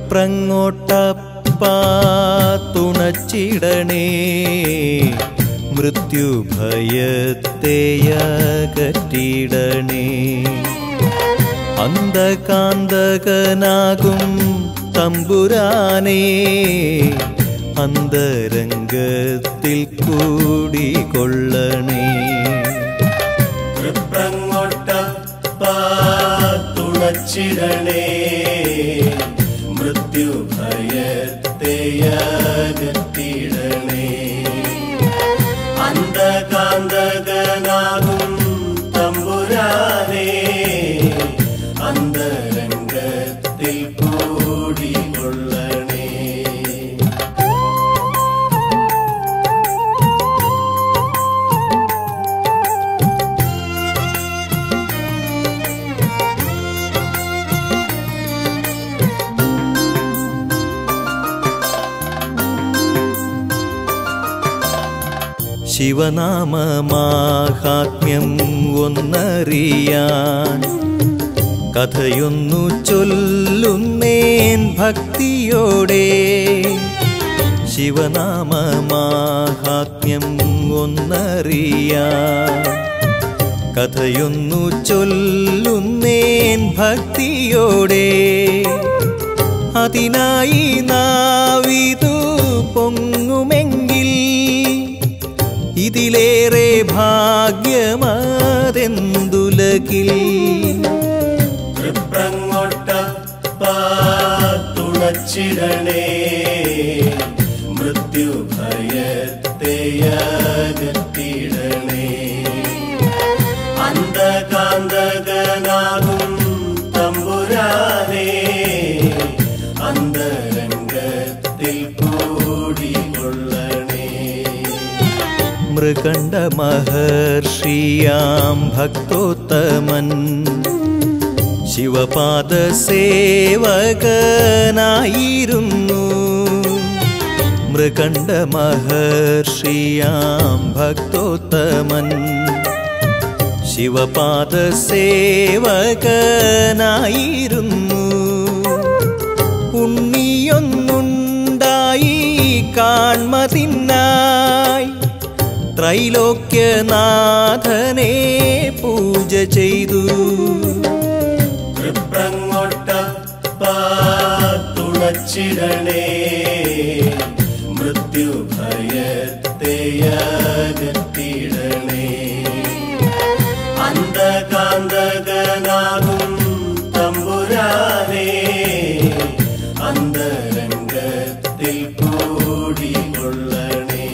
തൃപ്രങ്ങോട്ടപ്പാ തുണച്ചിടണേ മൃത്യുഭയത്തെയകറ്റിടണേ അന്ധകാന്തകനാകും തമ്പുരാനേ അന്തരംഗത്തിൽ കൂടികൊള്ളണേ തൃപ്രങ്ങോട്ടപ്പാ തുണച്ചിടണേ മൃത്യുഭയത്തെയകറ്റിടണേ അന്ധകാന്തകനാകും തമ്പുരാനേ അന്തരംഗത്തിൽ കൂടികൊള്ളണേ ശിവനാമമാഹാത്മ്യം ഒന്നറിയാൻ കഥയൊന്നു ചൊല്ലുന്നേൻ ഭക്തിയോടെ ശിവനാമമാഹാത്മ്യം ഒന്നറിയാൻ കഥയൊന്നു ചൊല്ലുന്നേൻ ഭക്തിയോടെ അതിനായി നാവിതു പൊങ്ങുമെങ്കിൽ ഇതിലേറെ ഭാഗ്യമതെന്തുലകിൽ തൃപ്രങ്ങോട്ടപ്പാ തുണച്ചിടണേ മൃത്യുഭയത്തെയകറ്റിടണേ അന്ധകാന്തകനാകും തമ്പുരാനേ അന്തരംഗത്തിൽ കൂടികൊള്ളണേ മൃകണ്ഡ മഹർഷിയാം ഭക്തോത്തമൻ ശിവപാദ സേവകനായിരുന്നു മൃകണ്ഡ മഹർഷിയാം ഭക്തോത്തമൻ ശിവപാദ സേവകനായിരുന്നു ഉണ്ണിയൊന്നുണ്ടായി കാൺമതിന്നായി ത്രൈലോക്യനാഥനെ പൂജ ചെയ്തു തൃപ്രങ്ങോട്ടപ്പാ തുണച്ചിടണേ മൃത്യുഭയത്തെയകറ്റിടണേ അന്ധകാന്തകനാകും തമ്പുരാനേ അന്തരംഗത്തിൽ കൂടികൊള്ളണേ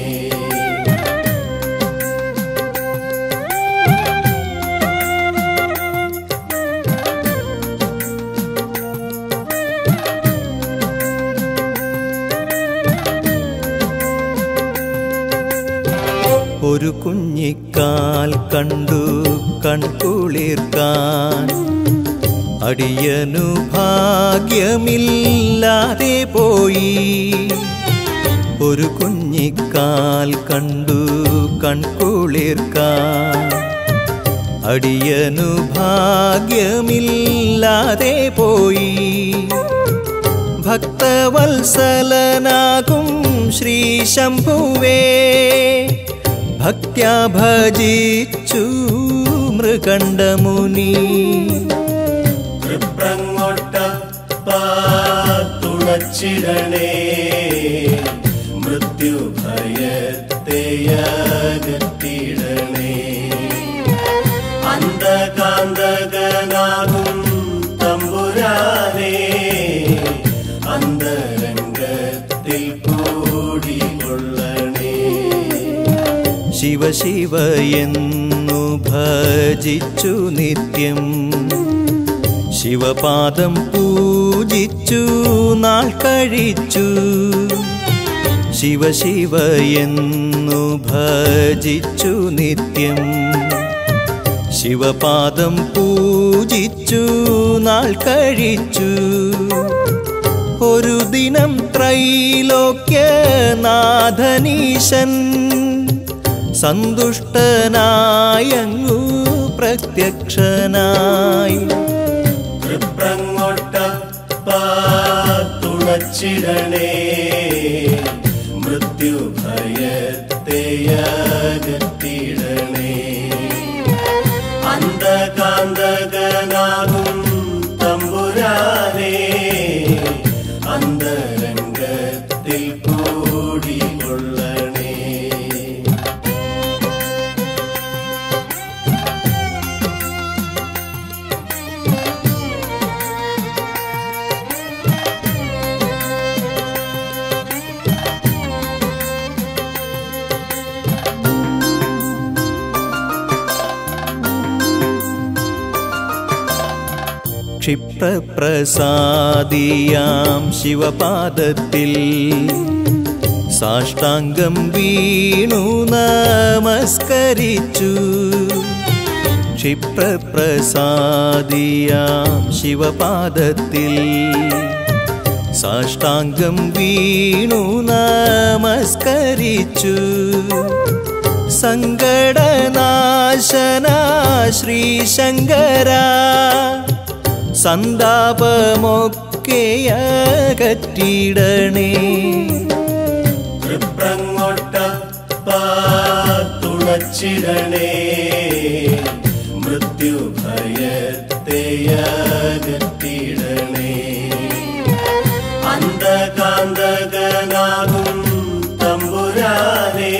ഒരു കുഞ്ഞിക്കാൽ കണ്ടു കൺകുളിർക്കാൻ അടിയനു ഭാഗ്യമില്ലാതെ പോയി ഒരു കുഞ്ഞിക്കാൽ കണ്ടു കൺകുളിർക്കാൻ അടിയനു ഭാഗ്യമില്ലാതെ പോയി ഭക്തവത്സലനാകും ശ്രീ ശംഭുവേ ഭക്ത്യാ ഭജിച്ചു മൃകണ്ഡമുനി തൃപ്രങ്ങോട്ടപ്പാ തുണച്ചിടണേ മൃത്യുഭയത്തെയകറ്റിടണേ അന്ധകാന്തകനാകും തമ്പുരാനേ അന്തരംഗത്തിൽ കൂടികൊള്ളണേ ശിവ ശിവ എന്നു ഭജിച്ചു നിത്യം ശിവപാദം പൂജിച്ചു നാൾ കഴിച്ചു ശിവ ശിവ എന്നു ഭജിച്ചു നിത്യം ശിവപാദം പൂജിച്ചു നാൾ കഴിച്ചു ഒരു ദിനം ത്രൈലോക്യനാഥനീശൻ സന്തുഷ്ടനായങ്ങു പ്രത്യക്ഷനായി തൃപ്രങ്ങോട്ടപ്പാ തുണ തുണച്ചിടണേ മൃത്യുഭയത്തെയകത്തിടണേ അന്ധകാന്തകനാകും തമ്പുരാനേ അന്തരംഗത്തിൽ കൂടികൊള്ളണേ ക്ഷിപ്രപ്രസാദിയാം ശിവപാദത്തിൽ സാഷ്ടാംഗം വീണു നമസ്കരിച്ചു ക്ഷിപ്രപ്രസാദിയാം ശിവപാദത്തിൽ സാഷ്ടാംഗം വീണു നമസ്കരിച്ചു സങ്കടനാശന ശ്രീശങ്കര സന്താപമൊക്കെയകറ്റിടണേ തൃപ്രങ്ങോട്ട തുണച്ചിടണേ മൃത്യുഭയത്തെയകത്തിടണേ അന്ധകാന്തകനാകും തമ്പുരാനേ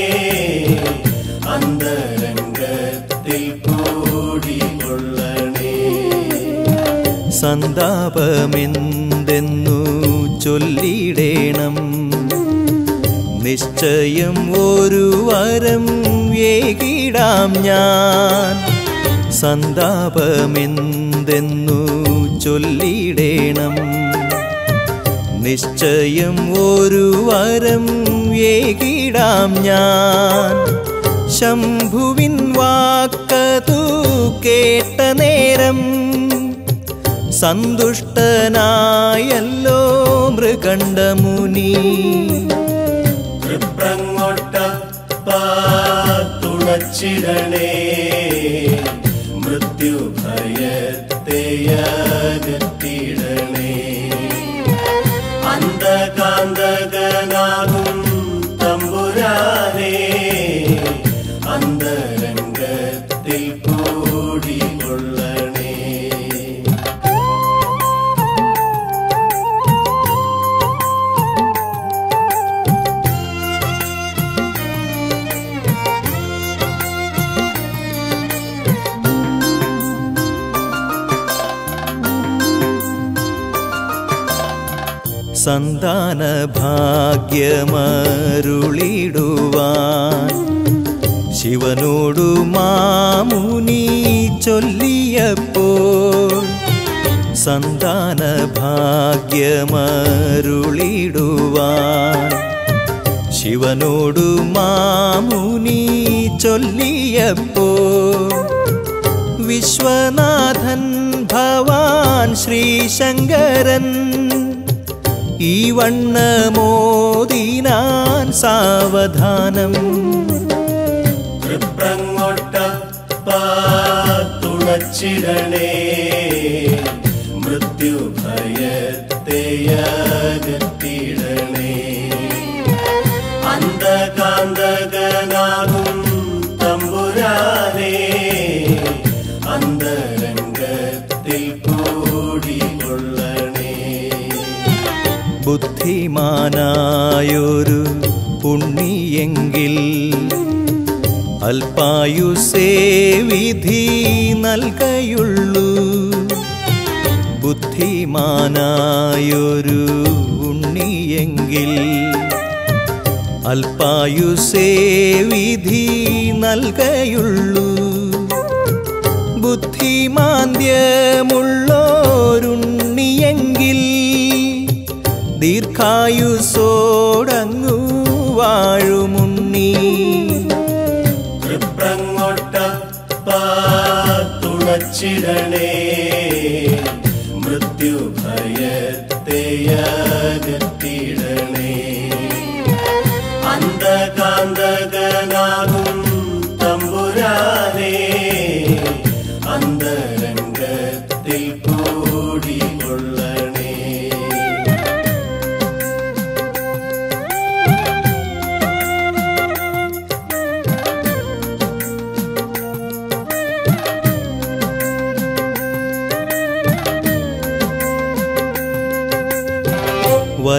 അന്തരംഗത്തിൽ കൂടികൊള്ളണേ സന്താപമെന്തെന്നു ചൊല്ലിടേണം നിശ്ചയം ഒരു വരം ഏകിടാം ഞാൻ സന്താപമെന്തെന്നു ചൊല്ലിടേണം നിശ്ചയം ഒരു വരം ഏകിടാം ഞാൻ ശംഭുവിൻ വാക്കതു കേട്ട നേരം സന്തുഷ്ടനായല്ലോ മൃകണ്ഡമുനി തൃപ്രങ്ങോട്ട തുണച്ചിടണേ മൃത്യുഭയത്തെയകത്തിടണേ അന്ധകാന്തകനാകും തമ്പുരാനേ അന്തരംഗത്തിൽ കൂടികൊള്ളണേ സന്താന ഭാഗ്യമരുളിടുവാൻ ശിവനോടു മാമുനി ചൊല്ലിയപ്പോൾ സന്താന ഭാഗ്യമരുളിടുവാൻ ശിവനോടു മാമുനി ചൊല്ലിയപ്പോൾ വിശ്വനാഥൻ ഭവാൻ ശ്രീശങ്കരൻ ഈ വണ്ണമോദിനാൻ സാവധാനം തൃപ്രങ്ങോട്ട തുണച്ചിടണേ മൃത്യുഭയത്തെയകത്തിടണേ അന്ധകാന്തകനാകും തമ്പുരാനേ അന്തരംഗത്തിൽ കൂടികൊള്ളണേ ബുദ്ധിമാനായൊരു പുണ്ണിയെങ്കിൽ അൽപായുസേ വിധി നൽകയുള്ളൂ ബുദ്ധിമാനായൊരു ഉണ്ണിയെങ്കിൽ അൽപായുസേ വിധി നൽകയുള്ളൂ ബുദ്ധിമാന്ദ്യമുള്ളോരുണ്ണിയെങ്കിൽ ദീർഘായുസോടങ്ങു വാഴുമുണ്ണി തൃപ്രങ്ങോട്ട തുണച്ചിടണേ മൃത്യുഭയത്തെയകത്തിടണേ അന്ധകാന്തകനാകും തമ്പുരാനേ അന്തരംഗത്തിൽ കൂടികൊള്ളണേ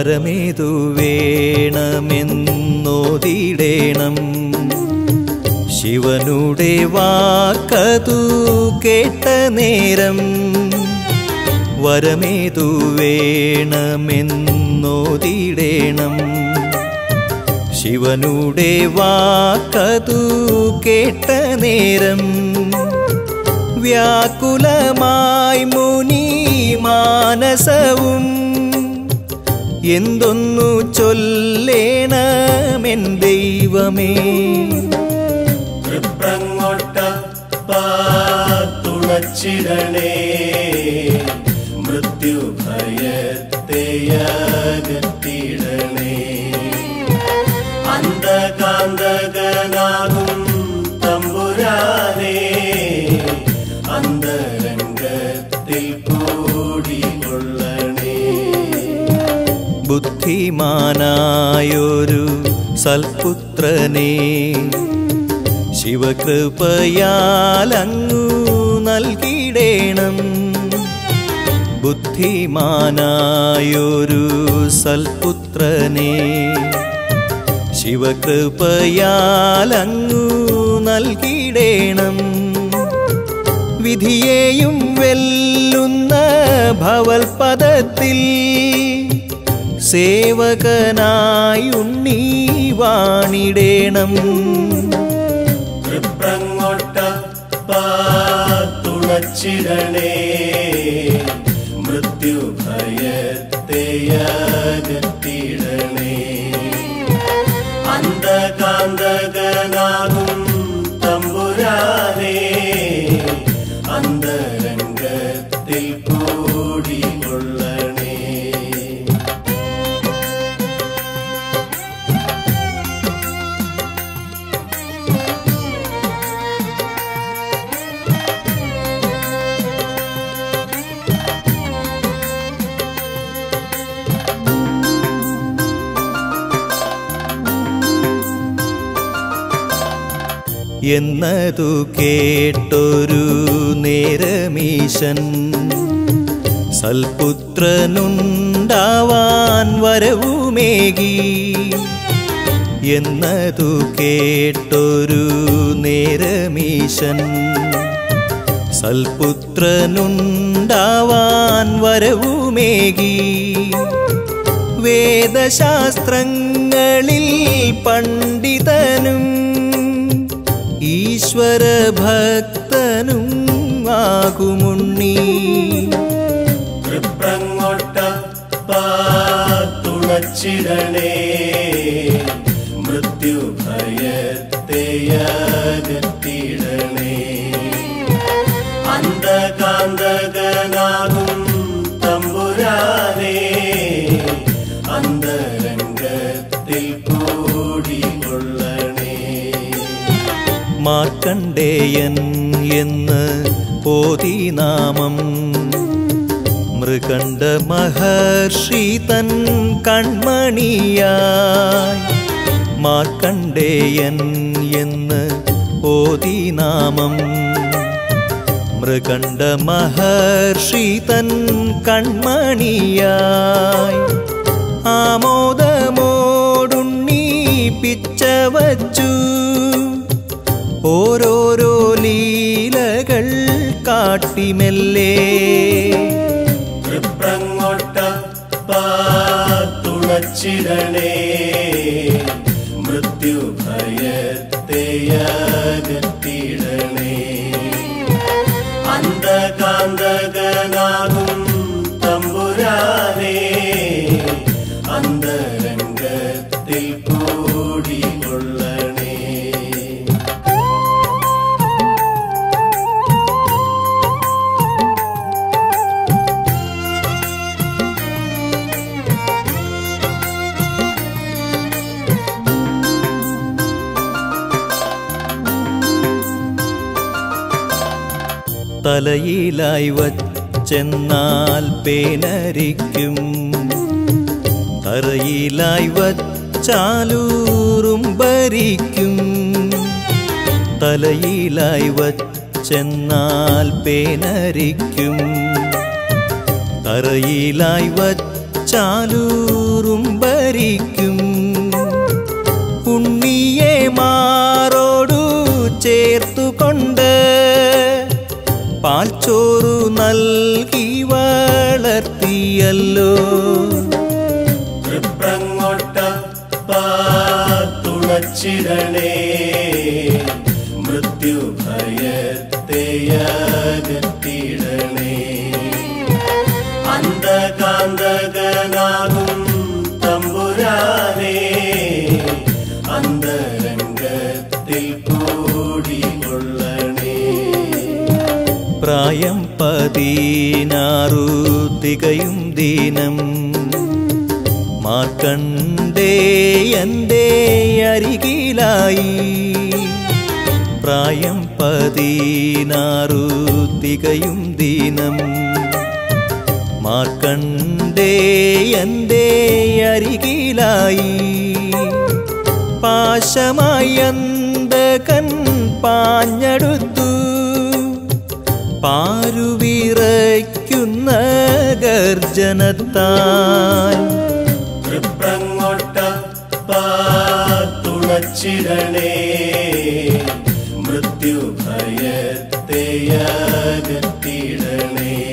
വരമേതു വേണമെന്നോതിടേണം ശിവനുടെ വാക്കതു കേട്ട നേരം വരമേതു വേണമെന്നോതിടേണം ശിവനുടെ വാക്കതു കേട്ട നേരം വ്യാകുലമായി മുനി മാനസവും എന്തൊന്നു ചൊല്ലേണമെൻ ദൈവമേ തൃപ്രങ്ങോട്ട തുണച്ചിടണേ മൃത്യു ഭയത്തെയകത്തിടണേ അന്ധകാന്തകനാകും തമ്പുരാനേ അന്തരംഗത്തിൽ കൂടികൊള്ളണേ ബുദ്ധിമാനായൊരു സൽപുത്രനെ ശിവകൃപയാലങ്ങു നൽകിടേണം ബുദ്ധിമാനായൊരു സൽപുത്രനെ ശിവകൃപയാലങ്ങു നൽകിടേണം വിധിയെയും വെല്ലുന്ന ഭവൽപദത്തിൽ സേവകനായുണ്ണീ വാണിടേണം തൃപ്രങ്ങോട്ട തുണച്ചിടണേ മൃത്യു ഭയത്തെയകത്തിടണേ അന്ധകാന്തകനാകും തമ്പുരാനേ അന്തരംഗത്തിൽ കൂടികൊള്ളണേ എന്നതു കേട്ടൊരു നേരമീശൻ സൽപുത്രനുണ്ടാവാൻ വരവുമേകി എന്നതു കേട്ടൊരു നേരമീശൻ സൽപുത്രനുണ്ടാവാൻ വരവുമേകി വേദശാസ്ത്രങ്ങളിൽ പണ്ഡിതനും ഈശ്വരഭക്തനും ആകുമുണ്ണി തൃപ്രങ്ങോട്ട തുണച്ചിടണേ മൃത്യു ഭയത്തെയകത്തിടണേ അന്ധകാന്തകനാകും തമ്പുരാനേ അന്തരംഗത്തിൽ കൂടികൊള്ളണേ മാർക്കണ്ഡേയൻ എന്ന് പോതി നാമം മൃകണ്ഡ മഹർഷി തൻ കൺമണിയായി മാർക്കണ്ഡേയൻ എന്ന് ഓതി നാമം മൃകണ്ഡ മഹർഷി തൻ കൺമണിയായി ആമോദമോടുണ്ണി പിച്ച വച്ചു ഓരോരോ ലീലകൾ കാട്ടിമെല്ലേ തൃപ്രങ്ങോട്ട തുണച്ചിടണേ മൃത്യു ഭയത്തെയകത്തിടണേ അന്ധകാന്തകനാകും തമ്പുരാനേ അന്തരംഗത്തിൽ കൂടികൊള്ളണേ തലയിലായി വച്ചെന്നാൽ പേനരിക്കും തറയിലായി വച്ചാലൂറും ഭരിക്കും തലയിലായി വച്ചെന്നാൽ പേനരിക്കും തറയിലായി വച്ച ചാലൂറും ഭരിക്കും ഉണ്ണിയെ മാറോടു ചേർത്തുകൊണ്ട് പാൽച്ചോറു നൽകി വളർത്തിയല്ലോ തുണച്ചിടണേ മൃത്യുഭയത്തെയകത്തിടണേ അന്ധകാന്തകനാകും തമ്പുരാനേ അന്തരംഗത്തിൽ കൂടികൊള്ളണേ പ്രായം പതിനാറു തികയും ദീനം മാർക്കണ്ടേയന്റെ അരികിലായി പ്രായം പതിനാറു തികയും ദീനം മാർക്കണ്ടേയന്റെ അരികിലായി പാശമായി അന്തകൻ പാഞ്ഞടുത്തു പാരുവിറയ്ക്കുന്ന ഗർജനത്താൽ തൃപ്രങ്ങോട്ട തുണച്ചിടണേ മൃത്യുഭയത്തെയകത്തിടണേ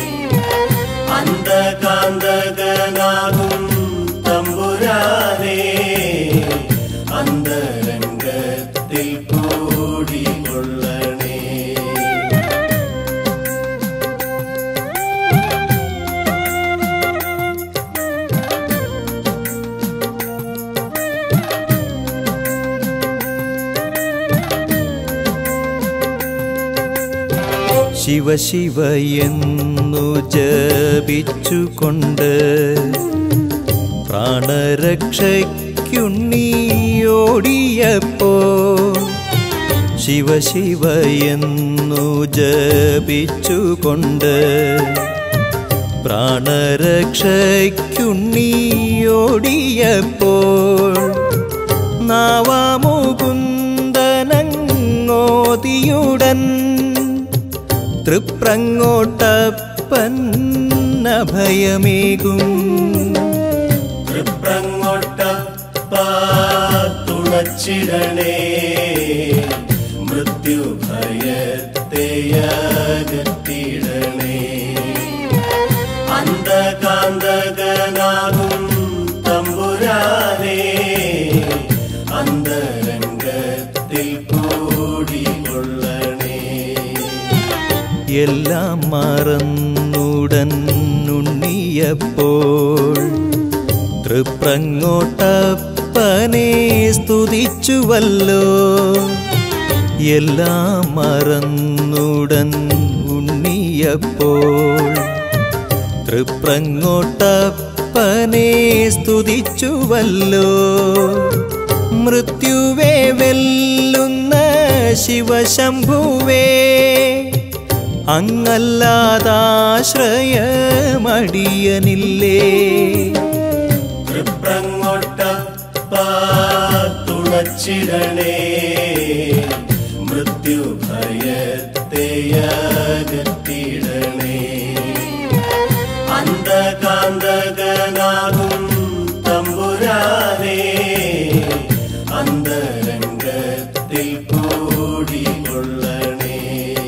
അന്ധകാന്തകനാകും തമ്പുരാനേ അന്തരംഗത്തിൽ കൂടികൊള്ളണേ ശിവ ശിവ എന്നു ജപിച്ചുകൊണ്ട് പ്രാണരക്ഷയ്ക്കുണ്ണിയോടിയപ്പോ ശിവ ശിവ എന്നു ജപിച്ചുകൊണ്ട് പ്രാണരക്ഷയ്ക്കുണ്ണിയോടിയപ്പോൾ നാവാമുകുന്ദനങ്ങോതിയുടൻ തൃപ്രങ്ങോട്ടപ്പൻ അഭയമേകും തൃപ്രങ്ങോട്ട തുണച്ചിടണേ മൃത്യുഭയത്തെയകത്തിടണേ അന്ധകാന്തകനാകും തമ്പുരാനേ അന്തരംഗത്തിൽ കൂടികൊള്ളണേ എല്ലാം മറന്നുടൻ ഉണ്ണിയപ്പോൾ തൃപ്രങ്ങോട്ടപ്പനെ സ്തുതിച്ചുവല്ലോ എല്ലാം മറന്നുടൻ ഉണ്ണിയപ്പോൾ തൃപ്രങ്ങോട്ടപ്പനെ സ്തുതിച്ചുവല്ലോ മൃത്യുവേ വെല്ലുന്ന ശിവശംഭുവേ അങ്ങല്ലാതാശ്രയമടിയനില്ലേ തൃപ്രങ്ങോട്ട തുണച്ചിടണേ മൃത്യുഭയത്തെയകത്തിടണേ അന്ധകാന്തകനാകും തമ്പുരാനേ അന്തരംഗത്തിൽ കൂടികൊള്ളണേ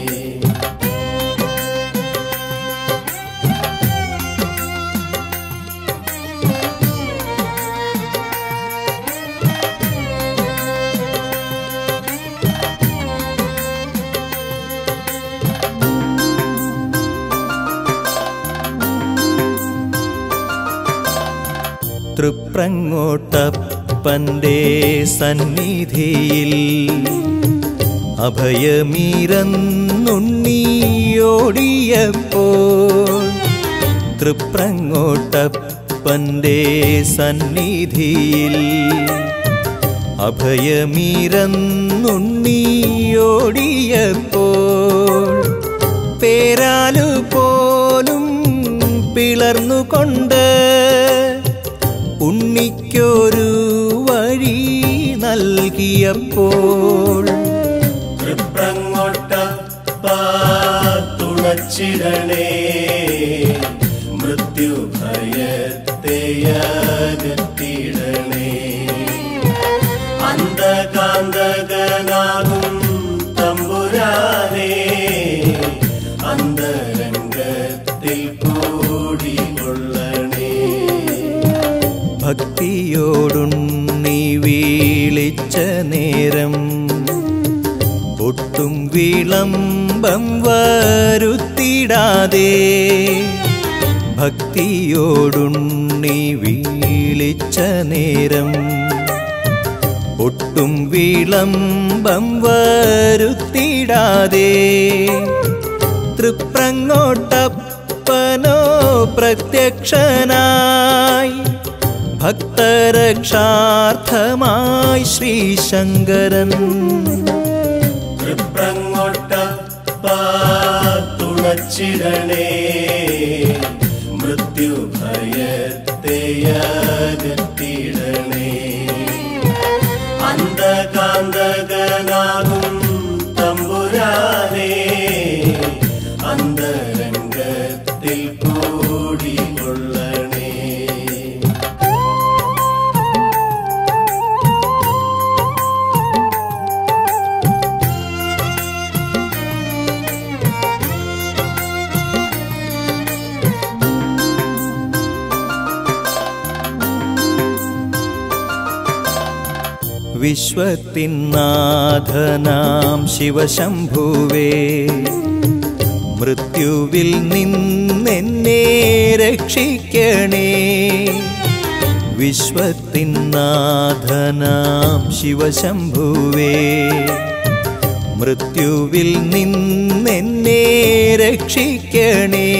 തൃപ്രങ്ങോട്ടപ്പൻ്റെ സന്നിധിയിൽ അഭയമീരന്നുണ്ണിയോടിയപ്പോൾ തൃപ്രങ്ങോട്ടപ്പൻ്റെ സന്നിധിയിൽ അഭയമീരന്നുണ്ണിയോടിയപ്പോൾ പേരാലു പോലും പിളർന്നുകൊണ്ട് ഉണ്ണിക്കൊരു വഴി നൽകിയപ്പോൾ തൃപ്രങ്ങോട്ട തുണച്ചിടണേ മൃത്യുഭയത്തെയകത്തിടണേ ഭക്തിയോടുണ്ണി വീളിച്ച നേരം ഒട്ടും വിളംബം വരുത്തിടാതെ ഭക്തിയോടുണ്ണി വീളിച്ച നേരം ഒട്ടും വിളംബം വരുത്തിടാതെ തൃപ്രങ്ങോട്ടപ്പനോ പ്രത്യക്ഷനായി ഭക്തരക്ഷാർത്ഥമായി ശ്രീശങ്കരൻ തൃപ്രങ്ങോട്ട തുണച്ചിടണേ മൃത്യുഭയത്തെയകത്തിടണേ അന്ധകാന്തകനാകും തമ്പുരാനേ അന്തരംഗത്തിൽ കൂടിക്കൊള്ളണേ വിശ്വത്തിൻ നാഥനാം ശിവശംഭുവേ മൃത്യുവിൽ നിന്നെന്നെ രക്ഷിക്കണേ വിശ്വത്തിൻ നാഥനാം ശിവശംഭുവേ മൃത്യുവിൽ നിന്നെന്നെ രക്ഷിക്കണേ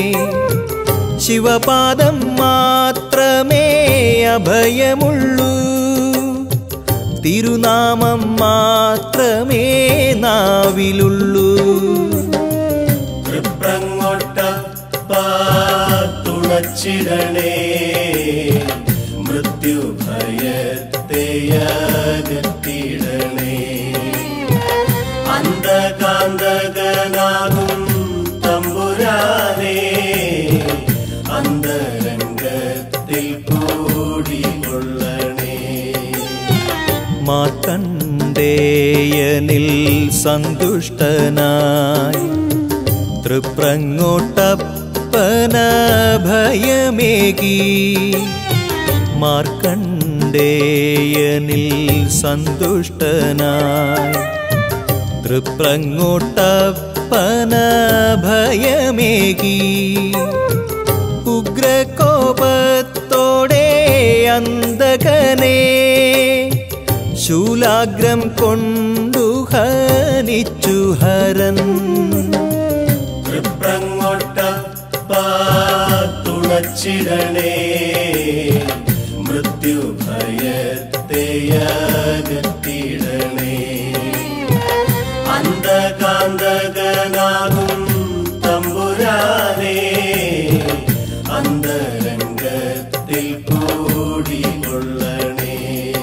ശിവപാദം മാത്രമേ അഭയമുള്ളൂ തിരുനാമം മാത്രമേ നാവിലുള്ളൂ തൃപ്രങ്ങോട്ട തുണച്ചിടണേ മൃത്യുഭയത്തെയകത്തിടണേ അന്ധകാന്തകനാകും തമ്പുരാനേ അന്തരംഗത്തിൽ കൂടിക്കൊള്ളണേ മാർക്കണ്ഡേയനിൽ സന്തുഷ്ടനായി തൃപ്രങ്ങോട്ടപ്പന ഭയമേകി മാർക്കണ്ഡേയനിൽ സന്തുഷ്ടനായി തൃപ്രങ്ങോട്ടപ്പന ഭയമേകി ഉഗ്രകോപത്തോടെ അന്തകനെ ശൂലാഗ്രം കൊണ്ടു ഹനിച്ചു ഹരൻ തൃപ്രങ്ങോട്ട തുണച്ചിടണേ മൃത്യുഭയത്തെയകത്തിടണേ അന്ധകാന്തകനാകും തമ്പുരാനേ അന്തരംഗത്തിൽ കൂടിക്കൊള്ളണേ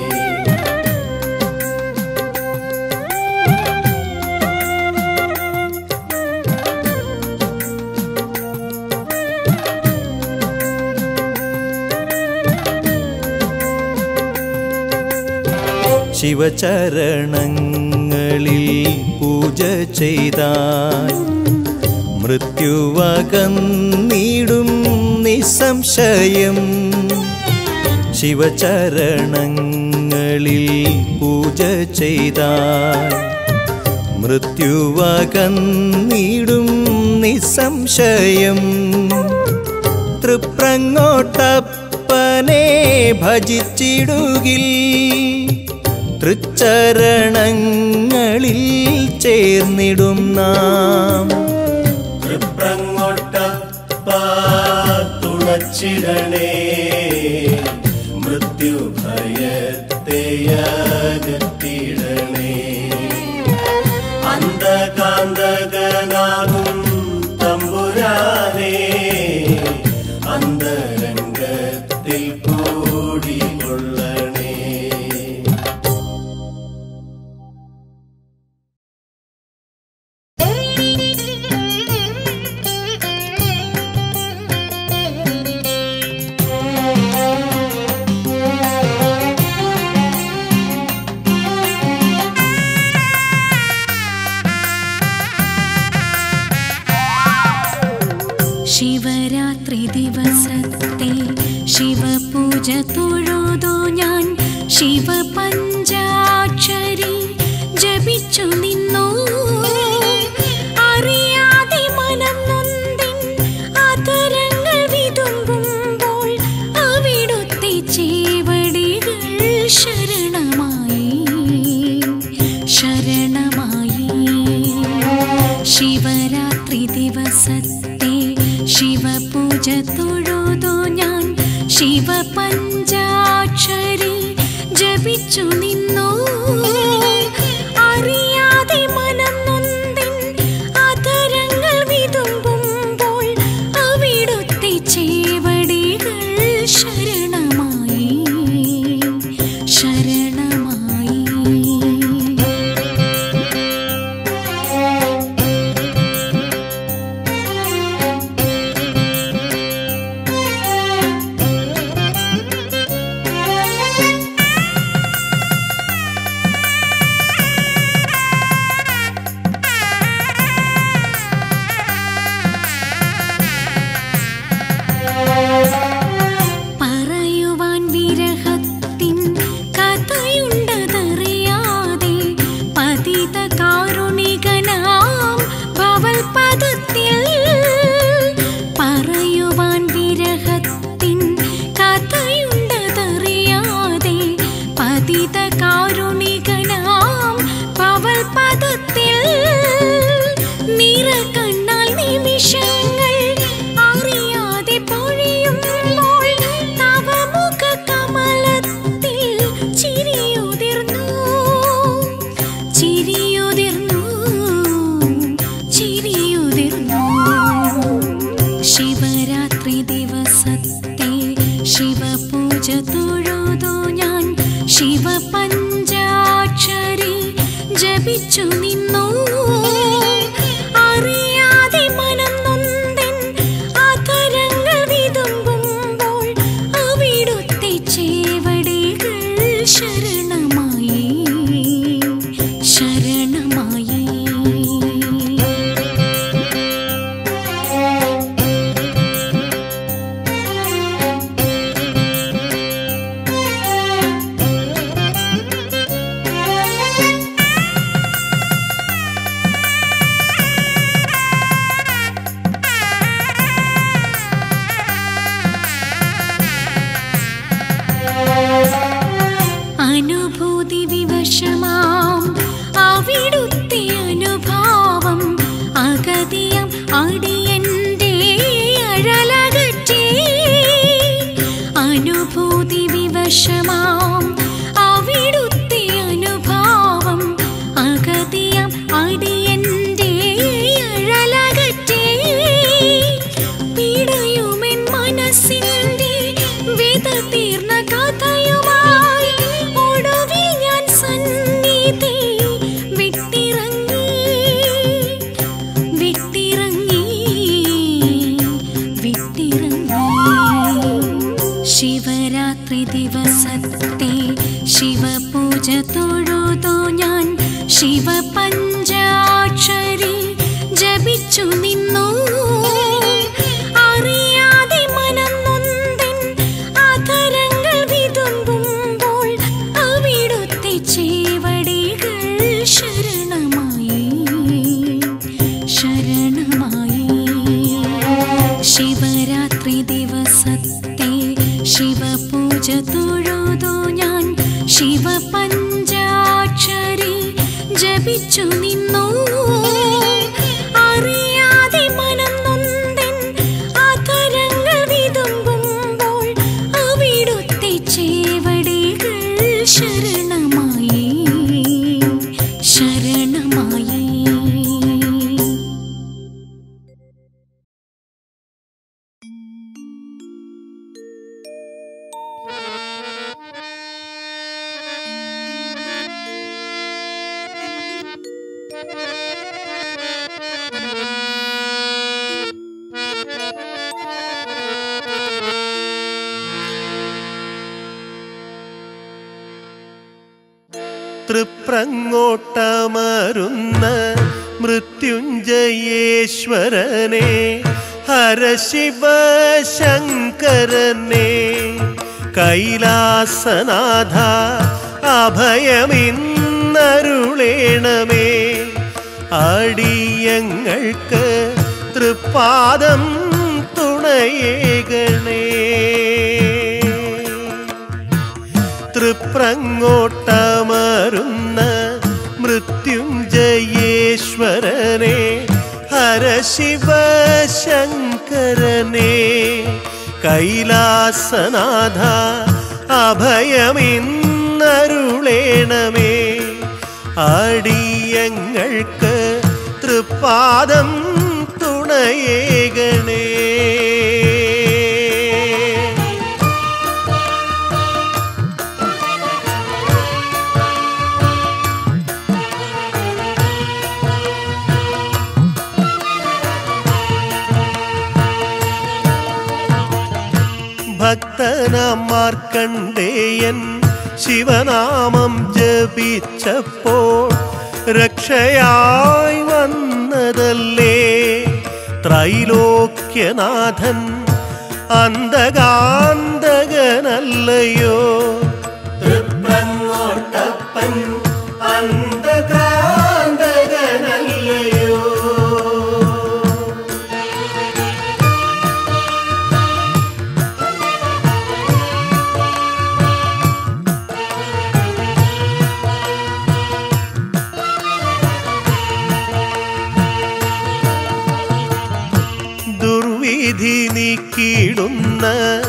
ശിവചരണങ്ങളിൽ പൂജ ചെയ്താൽ മൃത്യുവകന്നീടും നിസ്സംശയം ശിവചരണങ്ങളിൽ പൂജ ചെയ്താൽ മൃത്യുവകന്നീടും നിസ്സംശയം തൃപ്രങ്ങോട്ടപ്പനെ ഭജിച്ചിടുകിൽ തൃച്ചരണങ്ങളിൽ ചേർന്നിടും നാം തൃപ്രങ്ങോട്ട തുണച്ചിടണേ മൃത്യുഭയത്തെയകത്തിടണേ അന്ധകാന്തകനാകും തമ്പുരാനേ അന്തരംഗത്തിൽ കൂടിക്കൊള്ളണേ ശിവരാത്രി ദിവസത്തെ ശിവപൂജ തൊഴുതു ഞാൻ ശിവപഞ്ചാക്ഷരി ജപിച്ചു നിന്നു അറിയാതെ മനം നൊന്തിൻ അതരങ്ങൾ വിതുമ്പുമ്പോൾ അവിടുത്തെ ചേവടികൾ ശരണമായി ശരണമായി ശിവരാത്രി ദിവസത്തെ ശിവപൂജ തൊഴുതു ഞാൻ ശിവപഞ്ചാക്ഷരി ജപിച്ചു നിന്നു അറിയാതെ മനം നൊന്തിൻ അതരങ്ങൾ വിതുമ്പുമ്പോൾ അവിടുത്തെ ചേവടികൾ ശരണമായി ശരണമായി പറയുവാൻ വിരഹത്തിൻ കഥയുണ്ടതറിയാതെ പതിത കാരുണികനാം ഭവൽ പദത്തിൽ പറയുവാൻ വിരഹത്തിൻ കഥയുണ്ടതറിയാതെ പതിത കാരുണികനാം ഭവൽ പദത്തിൽ നിറകണ്ണാൽ നിമിഷങ്ങൾ അറിയാതെ പൊഴിയുമ്പോൾ തവ മുഖ കമലത്തിൽ ചിരിയുതിർന്നു ചിരിയുതിർന്നു ചിരിയുതിർന്നു ശിവരാത്രി ദിവസത്തെ ശിവപൂജ തൊഴുതു ഞാൻ ശിവപഞ്ചാക്ഷരി ജപിച്ചു നിന്നു അറിയാതെ മനം നൊന്തിൻ അതരങ്ങൾ വിതുമ്പുമ്പോൾ അവിടുത്തെ ചേവടികൾ ശരണമായി ശരണമായി അനുഭൂതി വിവശമാം അവിടുത്തെ അനുഭാവം അഗതിയം അടിയന്റെ അഴലകറ്റി അനുഭൂതി വിവശമാം അവിടുത്തെ അനുഭാവം അഗതിയം അടിയന്റെ അഴലകറ്റി പിടയുമെൻ മനസ്സിന്റെ വിത തീർന്ന കഥയുമായി ഒടുവിൽ ഞാൻ സന്നിധി വിട്ടിറങ്ങി വിട്ടിറങ്ങി വിട്ടിറങ്ങി ശിവരാത്രി ദിവസത്തെ ശിവപൂജ തൊഴുതു ഞാൻ ശിവപഞ്ചാക്ഷരി ജപിച്ചു നിന്നു അറിയാതെ മനം നൊന്തിൻ അതരങ്ങൾ വിതുമ്പുമ്പോൾ അവിടുത്തെ ചേവടികൾ ശരണമായി ശരണമായി ശിവരാത്രി ദിവസത്തെ ശിവപൂജ തൊഴുതു ഞാൻ ശിവപഞ്ചാക്ഷരി ജപിച്ചു നിന്നു അറിയാതെ മനം നൊന്തിൻ അതരങ്ങൾ വിതുമ്പുമ്പോൾ അവിടുത്തെ ചേവടികൾ ശരണമായി ശരണമായി തൃപ്രങ്ങോട്ടമരുന്ന മൃത്യുഞ്ജയേശ്വരനെ ഹരശിവ ശങ്കരനെ കൈലാസനാഥ അഭയമിന്നരുളേണമേ അടിയങ്ങൾക്ക് തൃപ്പാദം തുണയേകണേ തൃപ്രങ്ങോട്ടമരുന്ന മൃത്യുഞ്ജയേശ്വരനെ ഹരശിവ ശങ്കരനെ കൈലാസനാഥ അഭയമിന്നരുളേണമേ അടിയങ്ങൾക്ക് തൃപ്പാദം തുണയേകണേ ഭക്തനാം മാർക്കണ്ഡേയൻ ശിവനാമം ജപിച്ചപ്പോൾ രക്ഷയായി വന്നതല്ലേ ത്രൈലോക്യനാഥൻ അന്തകാന്തകനല്ലയോ തൃപ്രങ്ങോട്ടപ്പൻ അന്ധകാന്തകനല്ലയോ ദുർവിധി നീക്കിയിടുന്ന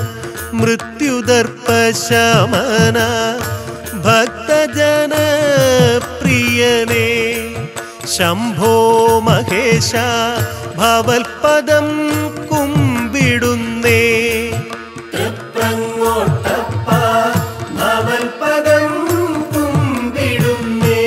മൃത്യുദർപ്പശമന ഭക്തജന പ്രിയനേ ശംഭോ മഹേശ ഭവൽപദം കുമ്പിടുന്നേ തൃപ്രങ്ങോട്ടപ്പ ഭവൽപദം കുമ്പിടുന്നേ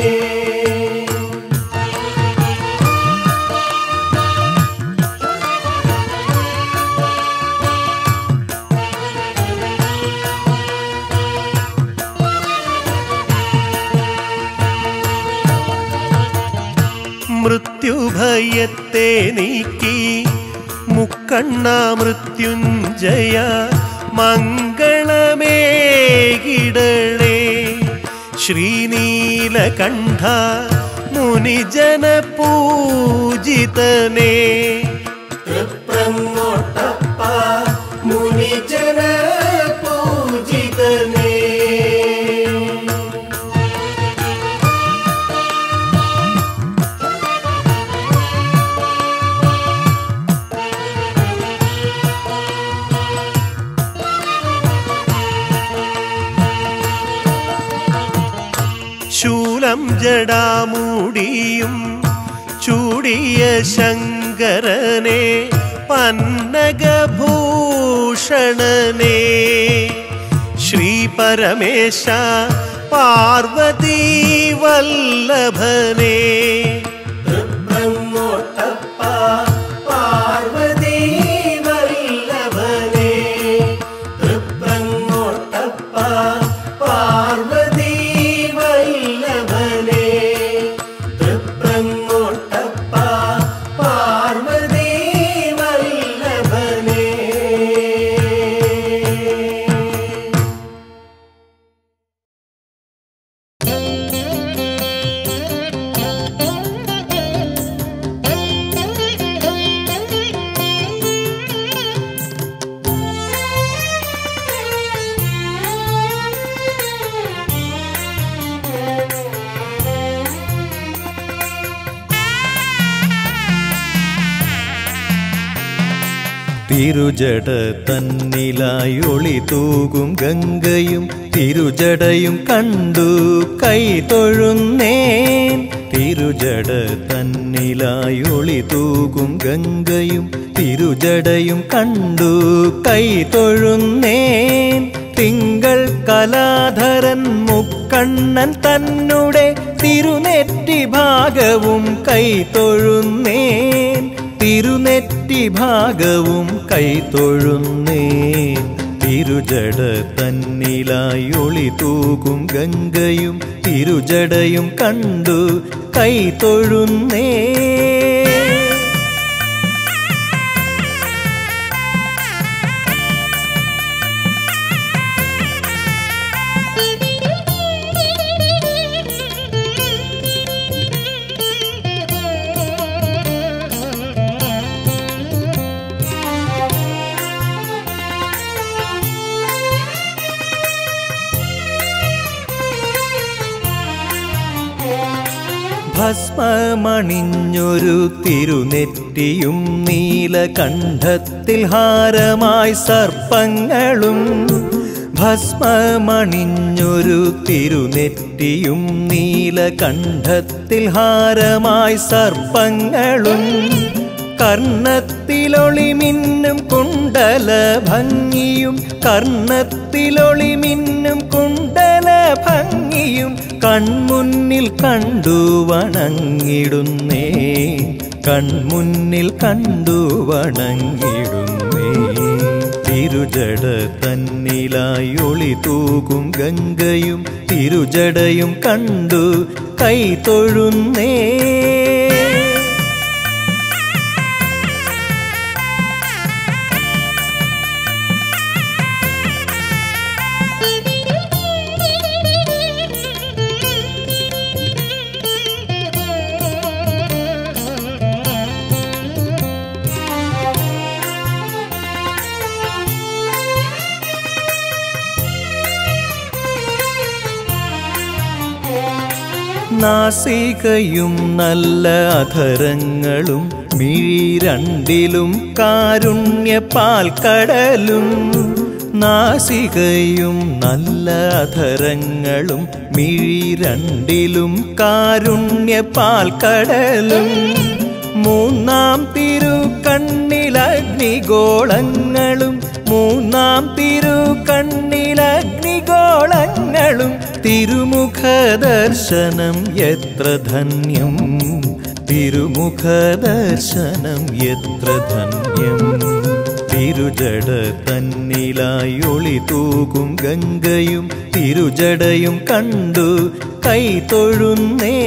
മൃത്യുഭയത്തെ നീക്കി മുക്കണ്ണ മൃത്യുഞ്ജയ മംഗളമേകിടണേ ശ്രീനീലകണ്ഠ മുനിജന പൂജിതനേ തൃപ്രങ്ങോട്ടപ്പ മുനിജന പൂജിതനേ ശൂലം ജടാമൂടിയും ചൂടിയ ശങ്കരനെ പന്നഗഭൂഷണനെ ശ്രീ പരമേശ പാർവതീ വല്ലഭനെ തൃപ്രങ്ങോട്ടപ്പ പാർവതീ വല്ലഭനേ തൃപ്രങ്ങോട്ടപ്പ പാർവതീ വല്ലഭനേ തൃപ്രങ്ങോട്ടപ്പ പാർവതീ വല്ലഭനേ തിരുജട തന്നിലായി ഒളി തൂകും ഗംഗയും തിരുജടയും കണ്ടു കൈ തൊഴുന്നേൻ തിരുജട തന്നിലായി ഒളി തൂകും ഗംഗയും തിരുജടയും കണ്ടു കൈ തൊഴുന്നേൻ തിങ്കൾ കലാധരൻ മുക്കണ്ണൻ തന്നുടെ തിരുനെറ്റി ഭാഗവും കൈ തൊഴുന്നേൻ തിരുനെറ്റി ഭാഗവും കൈ തൊഴുന്നേൻ തിരുജട തന്നിലായി ഒളി തൂകും ഗംഗയും തിരുജടയും കണ്ടു കൈ തൊഴുന്നേ ഭസ്മമണിഞ്ഞൊരു തിരുനെറ്റിയും നീലകണ്ഠത്തിൽ ഹാരമായി സർപ്പങ്ങളും ഭസ്മമണിഞ്ഞൊരു തിരുനെറ്റിയും നീലകണ്ഠത്തിൽ ഹാരമായി സർപ്പങ്ങളും കർണത്തിലൊളി മിന്നും കുണ്ടല ഭംഗിയും കർണത്തിലൊളി മിന്നും കുണ്ടല ഭംഗിയും കൺമുന്നിൽ കണ്ടു വണങ്ങിടുന്നേ കൺമുന്നിൽ കണ്ടു വണങ്ങിടുന്നേ തിരുജട തന്നിലായി ഒളി തൂകും ഗംഗയും തിരുജടയും കണ്ടു കൈ തൊഴുന്നേ നാസികയും നല്ല അധരങ്ങളും മിഴി രണ്ടിലും കാരുണ്യ പാൽക്കടലും നാസികയും നല്ല അധരങ്ങളും മിഴി രണ്ടിലും കാരുണ്യ പാൽക്കടലും മൂന്നാം തിരുക്കണ്ണിലഗ്നിഗോളങ്ങളും മൂന്നാം തിരുക്കണ്ണിലഗ്നിഗോളങ്ങളും തിരുമുഖ ദർശനം എത്ര ധന്യം തിരുമുഖ ദർശനം എത്ര ധന്യം തിരുജട തന്നിലായി ഒളി തൂകും ഗംഗയും തിരുജടയും കണ്ടു കൈ തൊഴുന്നേ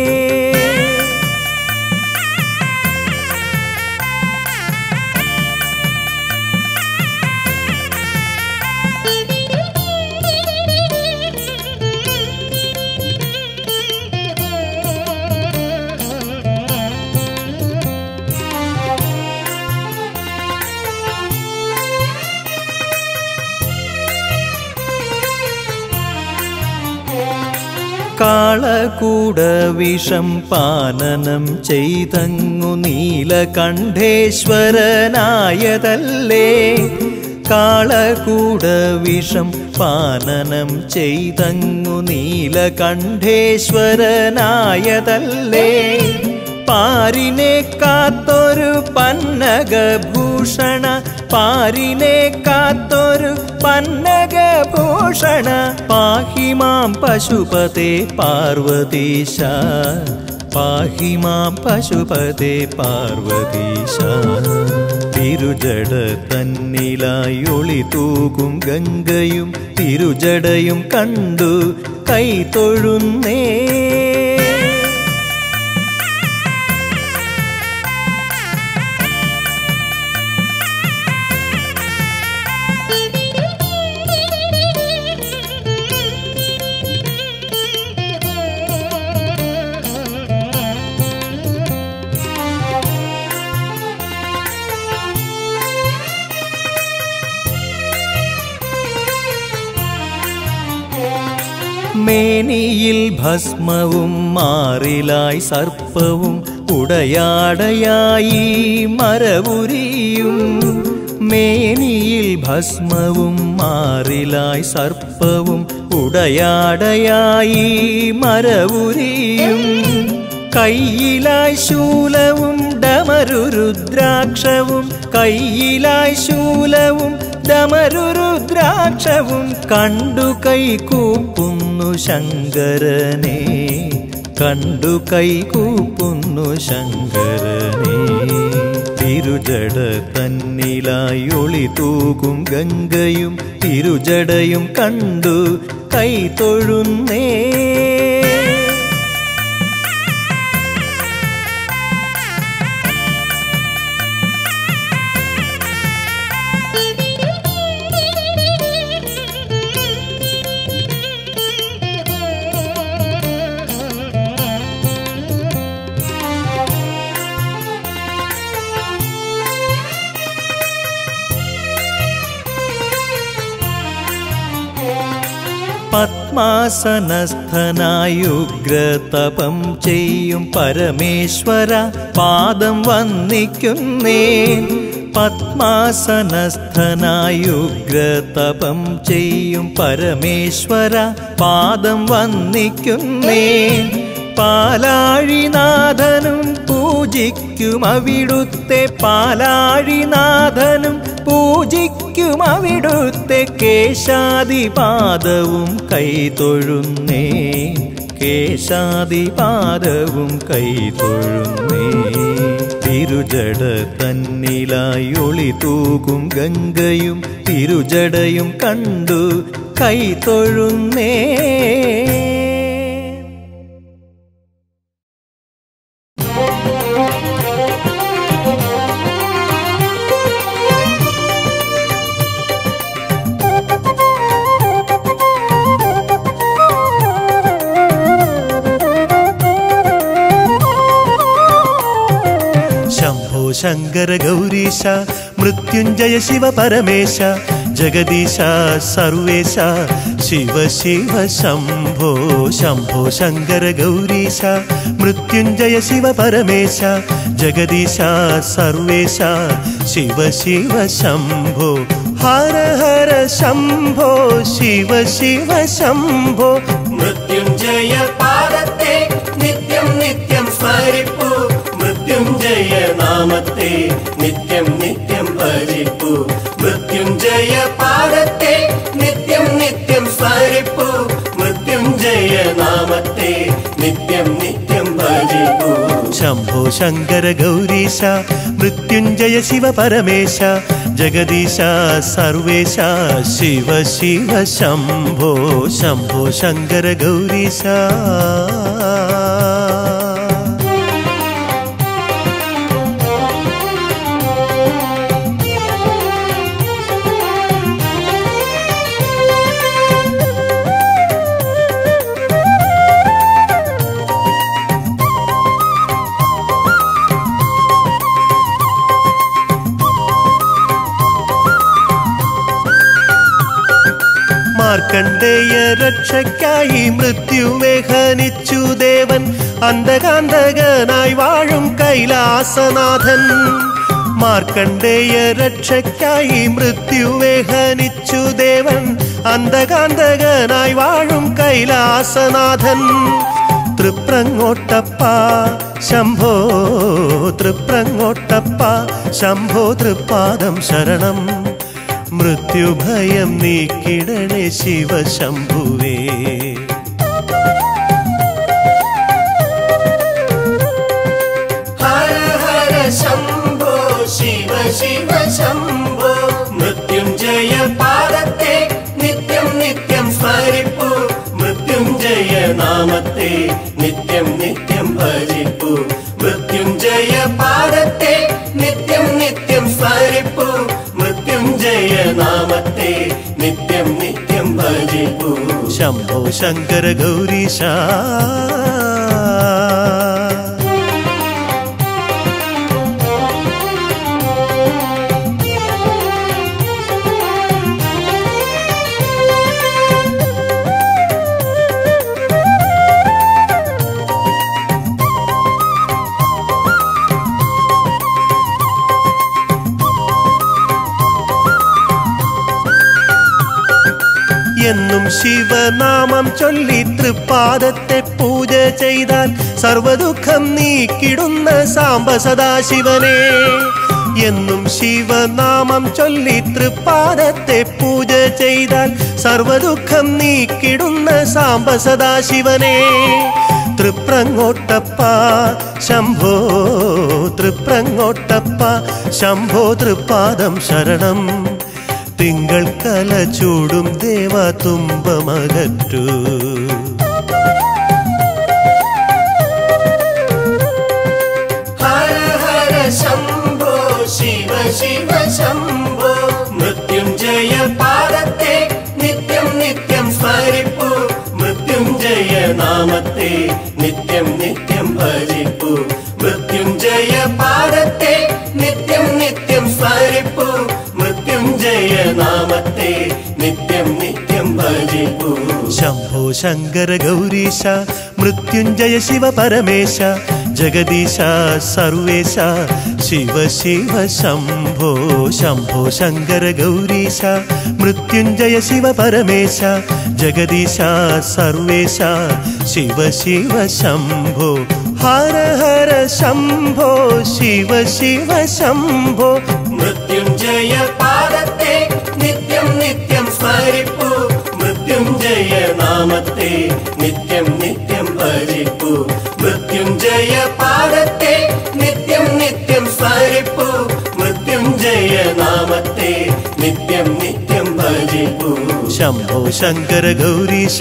കാളകൂട വിഷം പാനനം ചെയ്തങ്ങു നീലകണ്ഠേശ്വരനായതല്ലേ കാളകൂട വിഷം പാനനം ചെയ്തങ്ങു നീലകണ്ഠേശ്വരനായതല്ലേ പാരിനെ കാത്തൊരു പന്നകഭൂഷണ പാരിനെ കാത്തൊരു പന്നകഭൂഷണ പാഹി മാം പശുപതേ പാർവതീശ പാഹി മാം പശുപതേ പാർവതീശ തിരുജട തന്നിലായി ഒളി തൂകും ഗംഗയും തിരുജടയും കണ്ടു കൈ തൊഴുന്നേ മേനിയിൽ ഭസ്മവും മാറിലായി സർപ്പവും ഉടയാടയായി മരവുരിയും മേനിയിൽ ഭസ്മവും മാറിലായി സർപ്പവും ഉടയാടയായി മരവുരിയും കയ്യിലായി ശൂലവും ഡമരുരുദ്രാക്ഷവും കയ്യിലായി ശൂലവും ഡമരുരുദ്രാക്ഷവും കണ്ടു കൈകൂപ്പുന്നു ശങ്കരനെ കണ്ടു കൈകൂപ്പുന്നു ശങ്കരനെ തിരുജട തന്നിലായി ഒളി തൂകും ഗംഗയും തിരുജടയും കണ്ടു കൈ തൊഴുന്നേ പത്മാസനസ്ഥനായുഗ്രതപം ചെയ്യും പരമേശ്വര പാദം വന്നിക്കുന്നേ പത്മാസനസ്ഥനായുഗ്രതപം ചെയ്യും പരമേശ്വര പാദം വന്നിക്കുന്നേ പാലാഴിനാഥനും പൂജിക്കും അവിടുത്തെ പാലാഴിനാഥനും പൂജിക്കും അവിടുത്തെ കേശാദിപാദവും കൈതൊഴുന്നേ കേശാദിപാദവും കൈതൊഴുന്നേ തിരുജട തന്നിലായി ഒളി തൂകും ഗംഗയും തിരുജടയും കണ്ടു കൈതൊഴുന്നേ ശംഭോ ശങ്കര ഗൗരീശ മൃത്യുഞ്ജയ ശിവ പരമേശ ജഗദീശ സർവേശ ശിവ ശിവ ശംഭോ ശംഭോ ശങ്കര ഗൗരീശ മൃത്യുഞ്ജയ ശിവ പരമേശ ജഗദീശ സർവേശ ശിവ ശിവ ശംഭോ ഹര ഹര ശംഭോ ശിവ ശിവ ശംഭോ മൃത്യുഞ്ജയ പാദത്തെ നിത്യം നിത്യം സ്മരിപ്പു മൃത്യുഞ്ജയ നാമത്തെ നിത്യം നിത്യം ഭജിപ്പു മൃത്യുഞ്ജയ പാദത്തെ നിത്യം നിത്യം സ്മരിപ്പു മൃത്യുഞ്ജയ നാമത്തെ നിത്യം നിത്യം ഭജിപ്പു ശംഭോ ശങ്കര ഗൗരീശ മൃത്യുഞ്ജയ ശിവ പരമേശ ജഗദീശ സർവേശ ശിവ ശിവ ശംഭോ ശംഭോ ശങ്കര ഗൗരീശ മാർക്കണ്ഡേയ രക്ഷയ്ക്കായി മൃത്യുവേഹനിച്ചു ദേവൻ അന്ധകാന്തകനായി വാഴും കൈലാസനാഥൻ മാർക്കണ്ഡേയ രക്ഷയ്ക്കായി മൃത്യുവേഹനിച്ചു ദേവൻ അന്ധകാന്തകനായി വാഴും കൈലാസനാഥൻ തൃപ്രങ്ങോട്ടപ്പ ശംഭോ തൃപ്രങ്ങോട്ടപ്പ ശംഭോ തൃപ്പാദം ശരണം മൃത്യുഭയം നീക്കിടണേ ശിവശംഭുവേ ഹര ഹര ശംഭോ ശിവ ശിവ ശംഭോ മൃത്യുഞ്ജയ പാദത്തെ നിത്യം നിത്യം സ്മരിപ്പു മൃത്യുഞ്ജയ നാമത്തെ നിത്യം നിത്യം ഭജിപ്പു മൃത്യുഞ്ജയ പാദത്തെ നിത്യം നിത്യം സ്മരിപ്പു മൃത്യുഞ്ജയ നാമത്തെ നിത്യം നിത്യം ഭജിപ്പു ശംഭോ ശങ്കര ഗൗരീശ എന്നും ശിവനാമം ചൊല്ലി തൃപ്പാദത്തെ പൂജ ചെയ്താൽ സർവദുഃഖം നീക്കിടുന്ന സാംബ സദാശിവനെ എന്നും ശിവനാമം ചൊല്ലി തൃപ്പാദത്തെ പൂജ ചെയ്താൽ സർവദുഃഖം നീക്കിടുന്ന സാംബ സദാശിവനെ തൃപ്രങ്ങോട്ടപ്പ ശംഭോ തൃപ്രങ്ങോട്ടപ്പ ശംഭോ തൃപ്പാദം ശരണം തിങ്കൾ കല ചൂടും ദേവ തുമ്പമകറ്റു ഹര ഹര ശംഭോ ശിവ ശിവ ശംഭോ മൃത്യുഞ്ജയ പാദത്തെ നിത്യം നിത്യം സ്മരിപ്പു മൃത്യുഞ്ജയ നാമത്തെ നിത്യം നിത്യം ഭജിപ്പു മൃത്യുഞ്ജയ പാദത്തെ നിത്യം നിത്യം സ്മരിപ്പു മൃത്യുഞ്ജയ നാമത്തെ നിത്യം നിത്യം ഭജിപ്പൂ ശംഭോ ശങ്കര ഗൗരീശ മൃത്യുഞ്ജയ ശിവ പരമേശ ജഗദീശ സർവേശ ശിവ ശിവ ശംഭോ ശംഭോ ശങ്കര ഗൗരീശ മൃത്യുഞ്ജയ ശിവ പരമേശ ജഗദീശ സർവേശ ശിവ ശിവ ശംഭോ ഹര ഹര ശംഭോ ശിവ ശിവ ശംഭോ മൃത്യുഞ്ജയ പാദത്തെ നിത്യം നിത്യം സ്മരിപ്പൂ മൃത്യുഞ്ജയ നാമത്തെ നിത്യം നിത്യം ഭജിപ്പൂ മൃത്യുഞ്ജയ പാദത്തെ നിത്യം നിത്യം സ്മരിപ്പൂ മൃത്യുഞ്ജയ നാമത്തെ നിത്യം നിത്യം ഭജിപ്പൂ ശംഭോ ശങ്കര ഗൗരീശ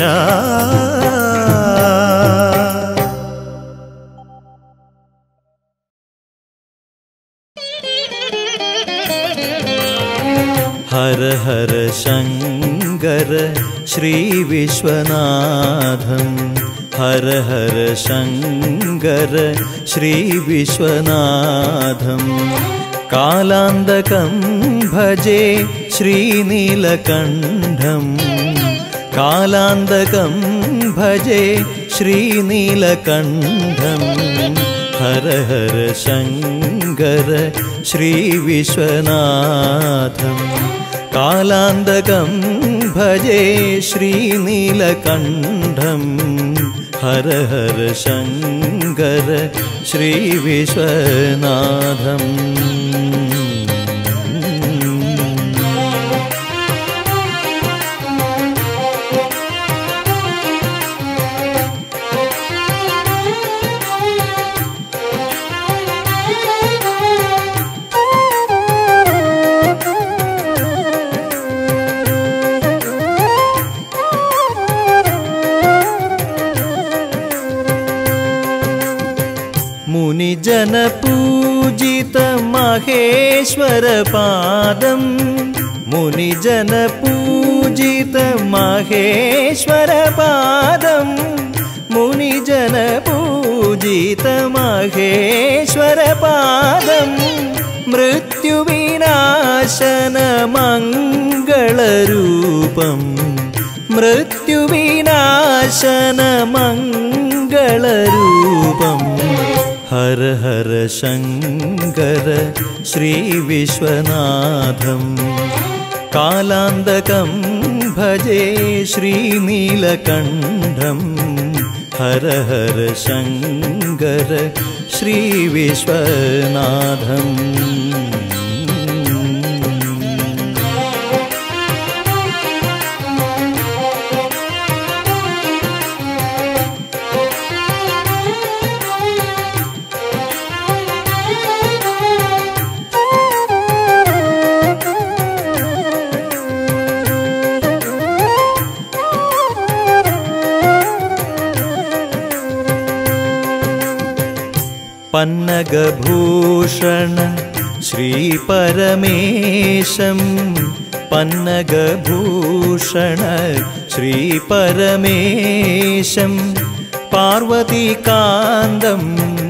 ഹര ഹര ശങ്കര ശ്രീ വിശ്വനാഥം ഹര ഹര ശങ്കര ശ്രീ വിശ്വനാഥം കാലാന്തകം ഭജേ ശ്രീനീലകണ്ഠം കാലാന്തകം ഭജേ ശ്രീനീലകണ്ഠം ഹര ഹര ശങ്കര ശ്രീ വിശ്വനാഥം കാലാന്തകം ഭജേ ശ്രീനീലകണ്ഠം ഹര ഹര ശങ്കര ശ്രീ വിശ്വനാഥം മുനിജനപൂജിത മഹേശ്വരപാദം മുനിജനപൂജിത മഹേശ്വരപാദം മുനിജനപൂജിത മഹേശ്വരപാദം മൃത്യുവിനാശന മംഗളരൂപം മൃത്യുവിനാശന മംഗളരൂപം ഹര ഹര ശങ്കര ശ്രീ വിശ്വനാഥം കാലാന്തകം ഭജേ ശ്രീനീലകണ്ഠം ഹര ഹര ശങ്കര ശ്രീ വിശ്വനാഥം പന്നഗഭൂഷണ ശ്രീപരമേശം പന്നഗഭൂഷണ ശ്രീപരമേശം പാർവതീകാന്തം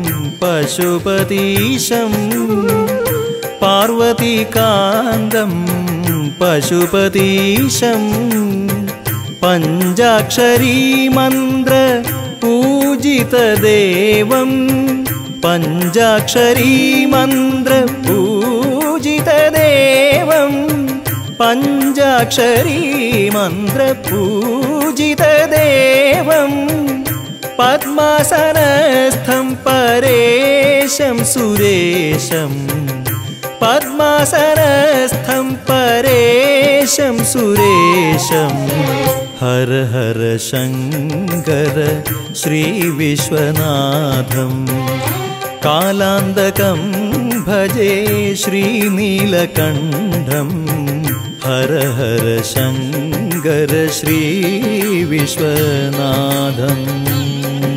പശുപതീശം പാർവതീകാന്തം പശുപതീശം പഞ്ചാക്ഷരീ മന്ത്ര പൂജിതദേവം പഞ്ചാക്ഷരീ മന്ത്ര പൂജിതദേവം പഞ്ചാക്ഷരീ മന്ത്ര പൂജിതദേവം പദ്മാസനസ്ഥം പരേശം സുരേശം പദ്മാസനസ്ഥം പരേശം സുരേശം ഹര ഹര ശങ്കര ശ്രീ വിശ്വനാഥം കാലാന്തകം ഭജേ ശ്രീനീലകണ്ഠം ഹര ഹര ശങ്കര ശ്രീ വിശ്വനാഥം